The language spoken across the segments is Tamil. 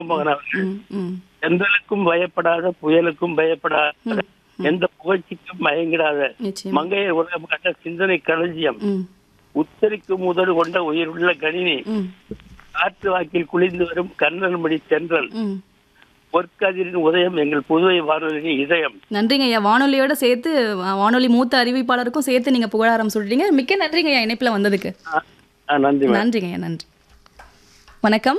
மோகன் அவர்கள் ம், ம். எந்தலுக்கும் பயப்படாத புயலுக்கும் பயப்படாத எந்த புகழ்ச்சிக்கும் மயங்கிடாத நிச்சயம் மங்கையர் உலகம் கண்ட சிந்தனை களஞ்சியம் ம், உத்தரிக்கு முதல் கொண்ட உயிருள்ள கணினி ம், காற்று வாக்கில் குளிர்ந்து வரும் கண்ணன் மணி தென்றல் ம். பொற்கதிரின் உதயம் எங்கள் புதுவை வானொலியின் இதயம் நன்றிங்க ஐயா வானொலியோட சேர்த்து வா- வானொலி மூத்த அறிவிப்பாளருக்கும் சேர்த்து நீங்க புகழாரம் சொல்றீங்க மிக்க நன்றிங்க ஐயா இணைப்புல வந்ததுக்கு ஆ, ஆ, நன்றி மேடம். நன்றிங்க ஐயா நன்றி வணக்கம்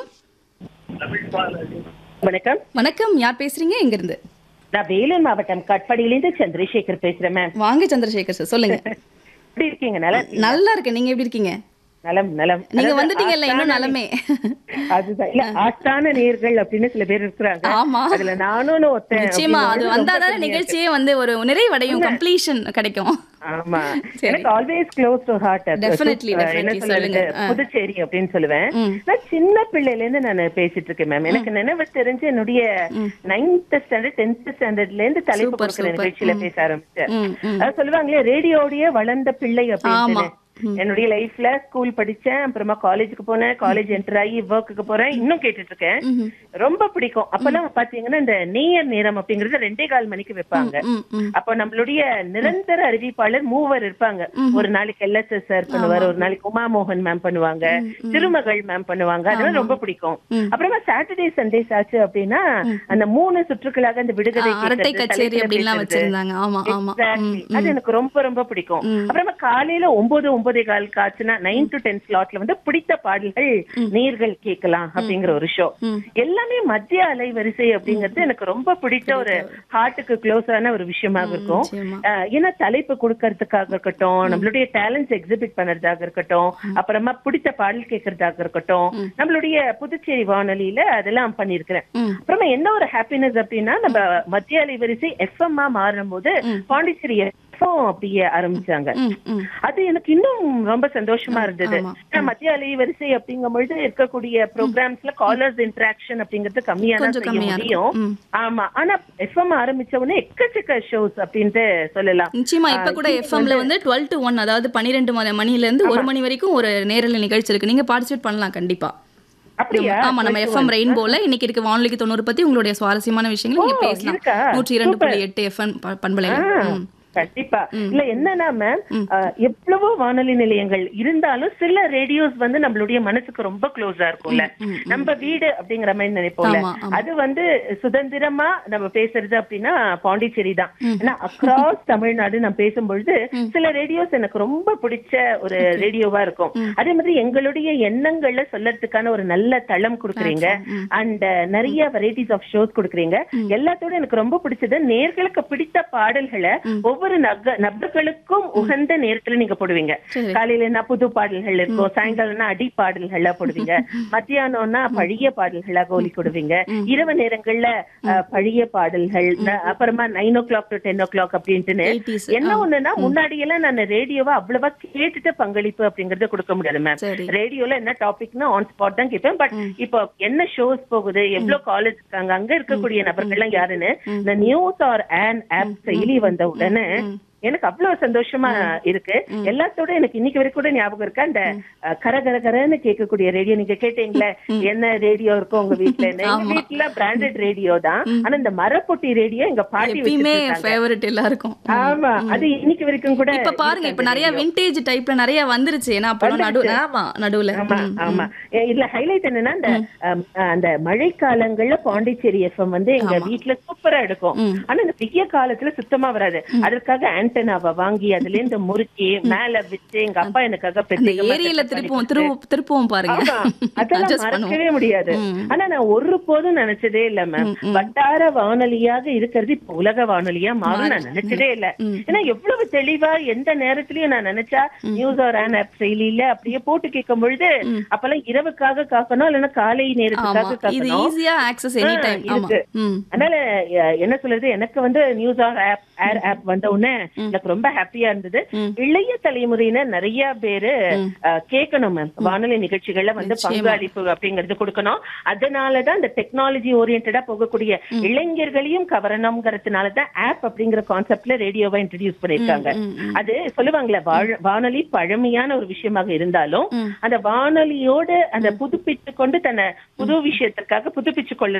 வணக்கம் வணக்கம் யார் பேசுறீங்க எங்க இருந்து நான் வேலூர் மாவட்டம் கட்படியிலிருந்து சந்திரசேகர் பேசுறேன் மேம் வாங்க சந்திரசேகர் சார் சொல்லுங்க எப்படி இருக்கீங்க நலம் நல்லா இருக்கு நீங்க எப்படி இருக்கீங்க நலம் நலம் நீங்க அதாவது வந்துட்டீங்கல்ல இன்னும் ஆஸ்தான நலமே அதுதான் இல்ல ஆஸ்தான நேர்கள் அப்படின்னு சில பேர் இருக்கிறாங்க ஆமா. அதுல நானும் ஒருத்தன் நிச்சயமா அது அப்படிங்கும்போது ரொம்ப வந்தாதானே பெருமையா நிகழ்ச்சியே வந்து ஒரு நிறைவடையும் கம்ப்ளீஷன் கிடைக்கும் இருக்கு. ஆமா சரி. எனக்கு always close to heart Definitely, என்ன definitely, சொல்றது சொல்லுங்க. ஆ. புதுச்சேரி அப்படின்னு சொல்லுவேன் ம். நான் சின்ன பிள்ளையில இருந்து நான் பேசிட்டு இருக்கேன் மேம் எனக்கு நினைவு தெரிஞ்சு என்னுடைய நைன்த் ஸ்டாண்டர்ட் டென்த் ஸ்டாண்டர்ட்ல இருந்து தலைப்பு Super, கொடுக்குற super. நிகழ்ச்சியில பேச ஆரம்பிச்சேன் ம், ம். அதாவது சொல்லுவாங்களே ரேடியோடைய வளர்ந்த பிள்ளை ஆமா. அப்படின்னு என்னுடைய லைஃப்ல ஸ்கூல் படிச்சேன் அப்புறமா காலேஜுக்கு போனேன் காலேஜ் என்டர் ஆகி ஒர்க்குக்கு போறேன் இன்னும் கேட்டுட்டு இருக்கேன் ம்ஹும். ரொம்ப பிடிக்கும் அப்பெல்லாம் பாத்தீங்கன்னா இந்த நேயர் நேரம் அப்படிங்கறது ரெண்டே கால் மணிக்கு வைப்பாங்க ம், ம். அப்போ நம்மளுடைய நிரந்தர அறிவிப்பாளர் மூவர் இருப்பாங்க ஒரு நாளைக்கு எல்எஸ்எஸ் சார் பண்ணுவார் ஒரு நாளைக்கு உமா மோகன் மேம் பண்ணுவாங்க திருமகள் மேம் பண்ணுவாங்க அதெல்லாம் ரொம்ப பிடிக்கும் அப்புறமா சாட்டர்டே சண்டேஸ் ஆச்சு அப்படின்னா அந்த மூணு சுற்றுக்களாக அந்த விடுகதை ஆ, அரட்டை கேட்கறது, கச்சேரி தலைப்புல அப்படின்லாம் பேசுறது. வச்சிருந்தாங்க ஆமா ஆமா Exactly. அது எனக்கு ரொம்ப ரொம்ப பிடிக்கும் அப்புறமா காலையில ஒன்பது ஒன்பதே கால் காச்சுனா நைன் டு டென் ஸ்லாட்ல வந்து பிடித்த பாடல்கள் நேர்கள் கேட்கலாம் அப்படிங்கிற ஒரு ஷோ எல்லாமே மத்திய அலைவரிசை அப்படிங்கிறது எனக்கு ரொம்ப பிடிச்ச ஒரு ஹார்ட்டுக்கு க்ளோஸான ஒரு விஷயமாக இருக்கும் நிச்சயமா. அஹ் ஏன்னா தலைப்பு கொடுக்கறதுக்காக இருக்கட்டும் நம்மளுடைய டேலண்ட்ஸ் எக்ஸிபிட் பண்ணறதாக இருக்கட்டும் அப்புறமா பிடித்த பாடல் கேட்கறதாக இருக்கட்டும் நம்மளுடைய புதுச்சேரி வானொலியில அதெல்லாம் பண்ணிருக்கிறேன் ம். அப்புறமா என்ன ஒரு ஹாப்பினஸ் அப்படின்னா நம்ம மத்திய அலைவரிசை எஃப்எம் மாறும் போது பாண்டிச்சேரி எஃப்எம் அப்படியே ஆரம்பிச்சாங்க ம், ம். அது எனக்கு இன்னும் ரொம்ப சந்தோஷமா இருந்தது ஆமா. ஏன்னா மத்திய அலைவரிசை அப்படிங்கும் பொழுது இருக்கக்கூடிய ப்ரோக்ராம்ஸ்ல காலர்ஸ் இன்டராக்ஷன் அப்படிங்கிறது கம்மியா தான் கொஞ்சம் செய்ய கம்மியா முடியும் இருக்கும். ம். ஆமா ஆனா எஃப்எம் ஆரம்பிச்ச உடனே எக்கச்சக்க ஷோஸ் அப்படின்ட்டு சொல்லலாம் நிச்சயமா இப்ப கூட எஃப்எம்ல வந்து டுவெல் டு ஒன் அதாவது பன்னிரெண்டு மணி மணில இருந்து ஒரு மணி வரைக்கும் ஒரு நேரல நிகழ்ச்சி இருக்கு நீங்க பார்ட்டிசிபேட் பண்ணலாம் கண்டிப்பா அப்படியா ஆமா நம்ம எஃப்எம் ரெயின்போல இன்னைக்கு இருக்க வானொலிக்கு தொண்ணூறு பத்தி உங்களுடைய சுவாரஸ்யமான விஷயங்களை நீங்க ஓ, பேசலாம் இருக்கா? நூற்றி இரண்டு புள்ளி Super. எட்டு எஃப்எம் பண்பலையில ஆ, ம். கண்டிப்பா இல்ல என்னன்னா மேம் எவ்வளவோ வானொலி நிலையங்கள் இருந்தாலும் சில ரேடியோஸ் வந்து நம்மளுடைய மனசுக்கு ரொம்ப க்ளோஸா இருக்கும்ல நம்ம வீடு அப்படிங்கிற மாதிரி நினைப்போம்ல ஆமா, ஆமா. அது வந்து சுதந்திரமா நம்ம பேசுறது அப்படின்னா பாண்டிச்சேரி தான் ஏன்னா அக்ராஸ் தமிழ்நாடு நான் பேசும்பொழுது சில ரேடியோஸ் எனக்கு ரொம்ப பிடிச்ச ஒரு ரேடியோவா இருக்கும் அதே மாதிரி எங்களுடைய எண்ணங்கள்ல சொல்லறதுக்கான ஒரு நல்ல தளம் கொடுக்குறீங்க அண்ட் நிறைய வெரைட்டிஸ் ஆஃப் ஷோஸ் கொடுக்குறீங்க எல்லாத்தோட எனக்கு ரொம்ப பிடிச்சது நேர்களுக்கு பிடித்த பாடல்களை ஒவ்வொரு நக- நபர்களுக்கும் உகந்த நேரத்துல நீங்க போடுவீங்க சரி. காலையில என்ன புது பாடல்கள் இருக்கும் சாயங்காலம்னா அடி பாடல்களா போடுவீங்க மத்தியானம்னா பழைய பாடல்களாக ஒலி கொடுவீங்க இரவு நேரங்கள்ல அஹ், பழைய பாடல்கள் ந- அப்புறமா nine o'clock to ten o'clock அப்படின்ட்டுன்னு 80s, என்ன ஒண்ணுன்னா முன்னாடி எல்லாம் நான் ரேடியோவை அவ்வளவா கேட்டுட்டு பங்களிப்பு அப்படிங்கறத கொடுக்க முடியாது மேம் சரி. ரேடியோல என்ன டாபிக்னா ஆன் ஸ்பாட் தான் கேட்பேன் பட் இப்போ என்ன ஷோஸ் போகுது எவ்வளவு காலேஜ் இருக்காங்க அங்க இருக்கக்கூடிய நபர்கள்லாம் யாருன்னு இந்த நியூஸ் ஆர் ஆன் ஆப் செயலி வந்த உடனே எனக்கு அவ்வளவு சந்தோஷமா இருக்கு எல்லாத்தோட எனக்கு இன்னைக்கு வரைக்கும் கூட ஞாபகம் இருக்கு அந்த அஹ், கர கர கரன்னு கேட்கக்கூடிய ரேடியோ நீங்க கேட்டீங்களே என்ன ரேடியோ இருக்கும் உங்க வீட்ல எங்க வீட்ல பிராண்டட் ரேடியோ தான் ஆனா இந்த மரப்பொட்டி ரேடியோ எங்க பாட்டி எப்பயுமே வச்சிருக்காங்க ஃபேவரட் எல்லாருக்கும் ஆமா அது இன்னைக்கு வரைக்கும் கூட இப்ப பாருங்க இப்ப நிறைய விண்டேஜ் டைப்ல நிறைய வந்துருச்சு ஏன்னா அப்ப நடு ஆமா நடுவுல ஆமா ஆமா ஏ, இதுல ஹைலைட் என்னன்னா அந்த அம், அந்த மழை காலங்கள்ல பாண்டிச்சேரி எஃப்எம் வந்து எங்க வீட்ல சூப்பரா எடுக்கும் ஆனா இந்த வெய்ய காலத்துல சுத்தமா வராது அதற்காக ஆண்டனாவை வாங்கி அதுல இருந்து முறுக்கி மேல வச்சு எங்க அப்பா எனக்காக அந்த பிரத்யேகமா ஏரியில set பண்ணி திருப்பவும் திரும்ப திருப்பவும் பாருங்க ஆமா, அதெல்லாம் Adjust மறக்கவே பண்ணுவோம். முடியாது ஆனா நான் ஒரு போதும் நினைச்சதே இல்ல மேம் வட்டார வானொலியாக இருக்கிறது இப்ப உலக வானொலியா மாறும் நான் நினைச்சதே இல்ல ஏன்னா எவ்வளவு தெளிவா எந்த நேரத்திலயும் நான் நினைச்சா நியூஸ் ஆர் ஆன் ஆப் செயலியில அப்படியே போட்டு கேட்கும் பொழுது அப்பெல்லாம் இரவுக்காக காக்கணும் இல்லைன்னா காலை ஆமா நேரத்துக்காக இது காக்கணும் ஈஸியா ஆக்சஸ் எனி டைம் ஆமா இருக்கு. ம் அதனால அஹ், என்ன சொல்றது எனக்கு வந்து news are of air app வந்த உடனே எனக்கு ரொம்ப ஹாப்பியா இருந்தது இளைய தலைமுறையினர் நிறைய பேரு அஹ், கேட்கணும் மேம் வானொலி நிகழ்ச்சிகள்ல வந்து பங்களிப்பு அப்படிங்கறது கொடுக்கணும் அதனாலதான் இந்த டெக்னாலஜி ஓரியன்டா போகக்கூடிய இளைஞர்களையும் கவரணுங்கிறதுனாலதான் ஆப் அப்படிங்கிற கான்செப்ட்ல ரேடியோவை இன்ட்ரடியூஸ் பண்ணிருக்காங்க அது சொல்லுவாங்களே வாழ்- வானொலி பழமையான ஒரு விஷயமாக இருந்தாலும் அந்த வானொலியோடு அந்த புதுப்பித்து கொண்டு தன்னை புது விஷயத்திற்காக புதுப்பிச்சு கொள்ள